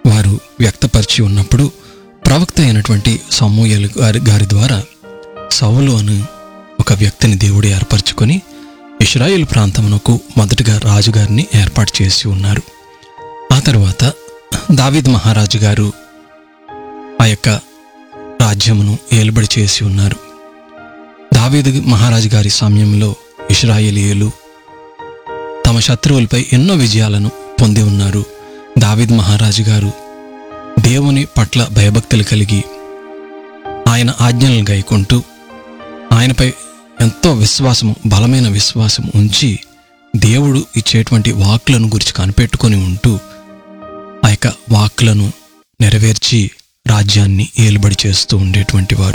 వారు వ్యక్తపరిచి ఉన్నప్పుడు ప్రవక్త అయినటువంటి సమూహలు గారి గారి ద్వారా సౌలు అను ఒక వ్యక్తిని దేవుడు ఏర్పరచుకొని ఇస్రాయేల్ ప్రాంతమునకు మొదటగా రాజుగారిని ఏర్పాటు చేసి ఉన్నారు ఆ తర్వాత దావీద్ మహారాజు గారు ఆ యొక్క రాజ్యమును ఏలుబడి చేసి ఉన్నారు దావీదు మహారాజు గారి సమయంలో ఇస్రాయేలీయులు తమ శత్రువులపై ఎన్నో విజయాలను పొంది ఉన్నారు దావీద్ మహారాజు గారు దేవుని పట్ల భయభక్తులు కలిగి ఆయన ఆజ్ఞలను గైకుంటూ ఆయనపై ఎంతో విశ్వాసము బలమైన విశ్వాసం ఉంచి దేవుడు ఇచ్చేటువంటి వాక్కులను గురించి కనిపెట్టుకొని ఉంటూ ఆ యొక్క వాక్కులను నెరవేర్చి రాజ్యాన్ని ఏలుబడి చేస్తూ ఉండేటువంటి వారు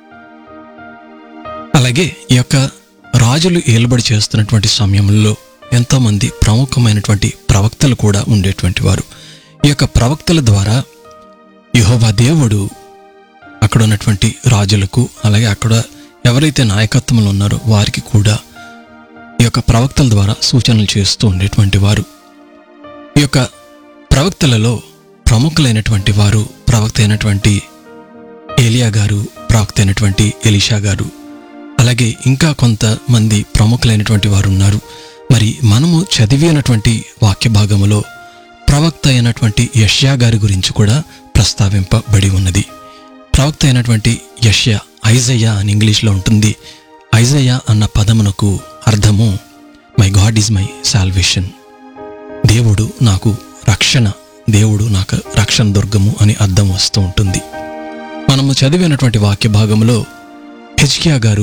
అలాగే ఈ యొక్క రాజులు ఏలుబడి చేస్తున్నటువంటి సమయంలో ఎంతోమంది ప్రముఖమైనటువంటి ప్రవక్తలు కూడా ఉండేటువంటి వారు ఈ యొక్క ప్రవక్తల ద్వారా యెహోవా దేవుడు అక్కడ ఉన్నటువంటి రాజులకు అలాగే అక్కడ ఎవరైతే నాయకత్వంలో ఉన్నారో వారికి కూడా ఈ యొక్క ప్రవక్తల ద్వారా సూచనలు చేస్తూ ఉండేటువంటి వారు ఈ యొక్క ప్రవక్తలలో ప్రముఖులైనటువంటి వారు ప్రవక్త అయినటువంటి ఏలియా గారు ప్రవక్త అయినటువంటి ఎలీషా గారు అలాగే ఇంకా కొంతమంది ప్రముఖులైనటువంటి వారు ఉన్నారు మరి మనము చదివినటువంటి వాక్య భాగములో ప్రవక్త అయినటువంటి యష్యా గారి గురించి కూడా ప్రస్తావింపబడి ఉన్నది ప్రవక్త అయినటువంటి యష్యా ఐజయ్యా అని ఇంగ్లీష్లో ఉంటుంది ఐజయ్యా అన్న పదమునకు అర్థము my God is my salvation దేవుడు నాకు రక్షణ దేవుడు నాకు రక్షణ దుర్గము అని అర్థం వస్తూ ఉంటుంది మనము చదివినటువంటి వాక్య భాగంలో హెచ్కియా గారు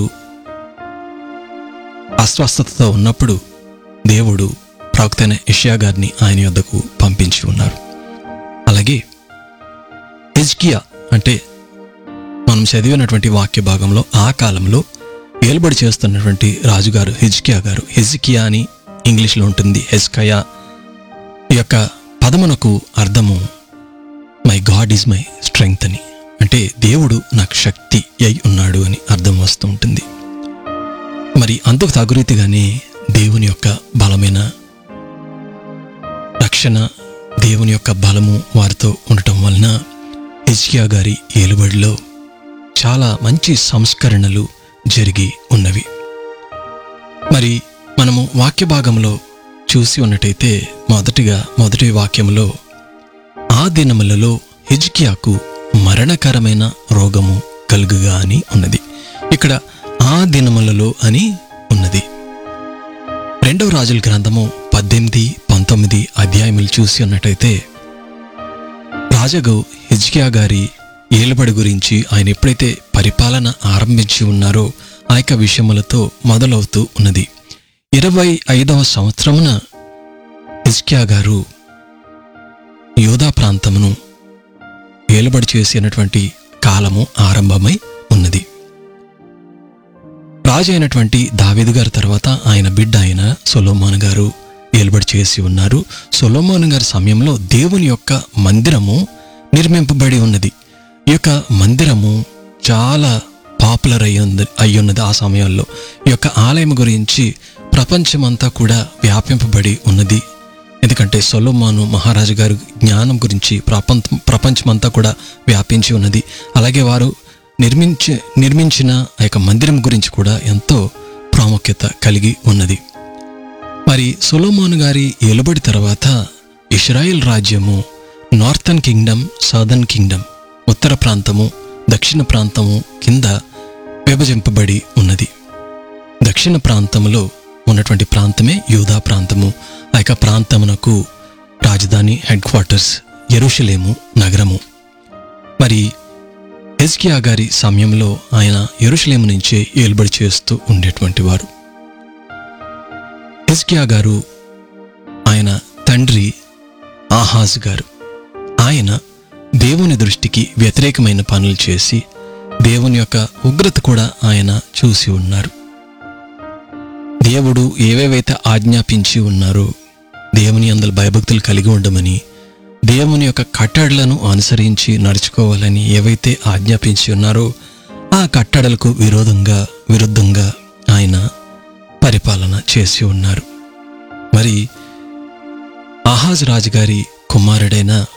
అస్వస్థతతో ఉన్నప్పుడు దేవుడు ప్రవక్త అయిన యెషయా గారిని ఆయన యొద్దకు పంపించి ఉన్నారు అలాగే హెజ్కియా అంటే మనం చదివినటువంటి వాక్య భాగంలో ఆ కాలంలో ఏలుబడి చేస్తున్నటువంటి రాజుగారు హెజ్కియా గారు హెజ్కియా అని ఇంగ్లీష్లో ఉంటుంది హెజ్కయా ఈ యొక్క పదమునకు అర్థము my God is my strength అని అంటే దేవుడు నాకు శక్తి అయి ఉన్నాడు అని అర్థం వస్తూ ఉంటుంది మరి అందుకు తగురీతిగానే దేవుని యొక్క బలమైన రక్షణ దేవుని యొక్క బలము వారితో ఉండటం వలన హిజ్కియా గారి ఏలుబడిలో చాలా మంచి సంస్కరణలు జరిగి ఉన్నవి మరి మనము వాక్య భాగంలో చూసి ఉన్నట్టయితే మొదటిగా మొదటి వాక్యములో ఆ దినములలో హిజ్కియాకు మరణకరమైన రోగము కలుగుగా అని ఉన్నది ఇక్కడ ఆ దినములలో అని ఉన్నది రెండవ రాజుల గ్రంథము పద్దెనిమిది పంతొమ్మిది అధ్యాయములు చూసి ఉన్నట్టయితే రాజగు హిజ్కియా గారి ఏలుబడి గురించి ఆయన ఎప్పుడైతే పరిపాలన ఆరంభించి ఉన్నారో ఆ యొక్క విషయములతో మొదలవుతూ ఉన్నది ఇరవై ఐదవ సంవత్సరమున హిజ్కియా గారు యోధా ప్రాంతమును ఏలుబడి చేసినటువంటి కాలము ఆరంభమై ఉన్నది రాజు అయినటువంటి దావీదు గారి తర్వాత ఆయన బిడ్డ అయిన సొలోమోన్ గారు ఏలుబడి చేసి ఉన్నారు సొలోమోన్ గారి సమయంలో దేవుని యొక్క మందిరము నిర్మింపబడి ఉన్నది ఈ యొక్క మందిరము చాలా పాపులర్ అయ్యింది అయ్యున్నది ఆ సమయంలో ఈ యొక్క ఆలయం గురించి ప్రపంచమంతా కూడా వ్యాపింపబడి ఉన్నది ఎందుకంటే సొలోమాను మహారాజు గారు జ్ఞానం గురించి ప్రపంచ ప్రపంచమంతా కూడా వ్యాపించి ఉన్నది అలాగే వారు నిర్మించి నిర్మించిన ఆ యొక్క మందిరం గురించి కూడా ఎంతో ప్రాముఖ్యత కలిగి ఉన్నది మరి సొలోమోను గారి ఏలుబడి తర్వాత ఇస్రాయిల్ రాజ్యము నార్థన్ కింగ్డమ్ సదర్న్ కింగ్డమ్ ఉత్తర ప్రాంతము దక్షిణ ప్రాంతము కింద విభజింపబడి ఉన్నది దక్షిణ ప్రాంతములో ఉన్నటువంటి ప్రాంతమే యూదా ప్రాంతము ఆ యొక్క ప్రాంతమునకు రాజధాని హెడ్ క్వార్టర్స్ ఎరుషలేము నగరము మరి హెజ్కియా గారి సమయంలో ఆయన ఎరుషలేము నుంచే ఏలుబడి చేస్తూ ఉండేటువంటి వారు హెజ్కియా గారు ఆయన తండ్రి ఆహాజ్ గారు ఆయన దేవుని దృష్టికి వ్యతిరేకమైన పనులు చేసి దేవుని యొక్క ఉగ్రత కూడా ఆయన చూసి ఉన్నారు దేవుడు ఏవేవైతే ఆజ్ఞాపించి ఉన్నారో దేవుని అందరు భయభక్తులు కలిగి ఉండమని దేవుని యొక్క కట్టడలను అనుసరించి నడుచుకోవాలని ఏవైతే ఆజ్ఞాపించి ఉన్నారో ఆ కట్టడలకు విరోధంగా విరుద్ధంగా ఆయన పరిపాలన చేసి ఉన్నారు మరి ఆహాజ్ రాజుగారి కుమారుడైన